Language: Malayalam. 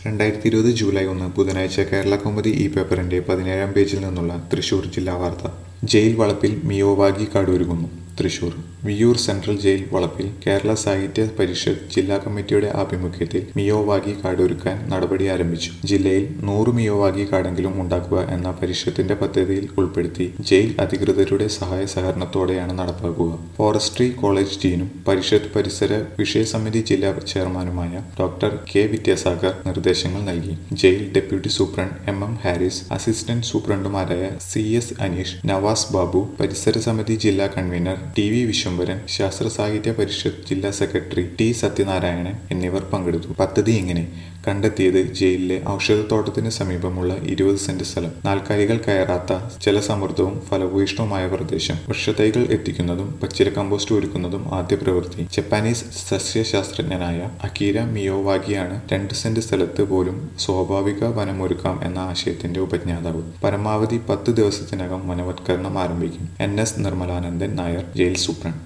രണ്ടായിരത്തി ഇരുപത് ജൂലൈ ഒന്ന് ബുധനാഴ്ച കേരള കൗമുദി ഈ പേപ്പറിന്റെ പതിനേഴാം പേജിൽ നിന്നുള്ള തൃശൂർ ജില്ലാ വാർത്ത ജയിൽ വളപ്പിൽ മിയോവാഗി കാടൊരുങ്ങുന്നു തൃശൂർ വിയൂർ സെൻട്രൽ ജയിൽ വളപ്പിൽ കേരള സാഹിത്യ പരിഷത്ത് ജില്ലാ കമ്മിറ്റിയുടെ ആഭിമുഖ്യത്തിൽ മിയോവാഗി കാടൊരുക്കാൻ നടപടി ആരംഭിച്ചു ജില്ലയിൽ നൂറ് മിയോവാഗി കാടെങ്കിലും ഉണ്ടാക്കുക എന്ന പരിഷത്തിന്റെ പദ്ധതിയിൽ ഉൾപ്പെടുത്തി ജയിൽ അധികൃതരുടെ സഹായ സഹകരണത്തോടെയാണ് നടപ്പാക്കുക ഫോറസ്ട്രി കോളേജ് ഡീനും പരിഷത്ത് പരിസര വിഷയസമിതി ജില്ലാ ചെയർമാനുമായ ഡോക്ടർ കെ വിദ്യാസാഗർ നിർദ്ദേശങ്ങൾ നൽകി jail deputy superintendent M M Haris assistant സൂപ്രണ്ടുമാരായ സി എസ് അനീഷ് നവാസ് ബാബു പരിസര സമിതി ജില്ലാ കൺവീനർ ടി വി വിശ്വംഭരൻ ശാസ്ത്ര സാഹിത്യ പരിഷത്ത് ജില്ലാ സെക്രട്ടറി ടി സത്യനാരായണൻ എന്നിവർ പങ്കെടുത്തു പദ്ധതി ഇങ്ങനെ കണ്ടെത്തിയത് ജയിലിലെ ഔഷധത്തോട്ടത്തിന് സമീപമുള്ള ഇരുപത് സെന്റ് സ്ഥലം നാൽക്കാലികൾ കയറാത്ത ജലസമൃദ്ധവും ഫലഭൂയിഷ്ഠവുമായ പ്രദേശം വൃക്ഷത്തൈകൾ എത്തിക്കുന്നതും പച്ചില കമ്പോസ്റ്റ് ഒരുക്കുന്നതും ആദ്യ പ്രവൃത്തി ജപ്പാനീസ് സസ്യശാസ്ത്രജ്ഞനായ അക്കീര മിയോവാഗിയാണ് രണ്ട് സെന്റ് സ്ഥലത്ത് പോലും സ്വാഭാവിക വനമൊരുക്കാം എന്ന ആശയത്തിന്റെ ഉപജ്ഞാതാവ് പരമാവധി പത്ത് ദിവസത്തിനകം വനവത്കരണം ആരംഭിക്കും N S Nirmalanandan Nair jail superintendent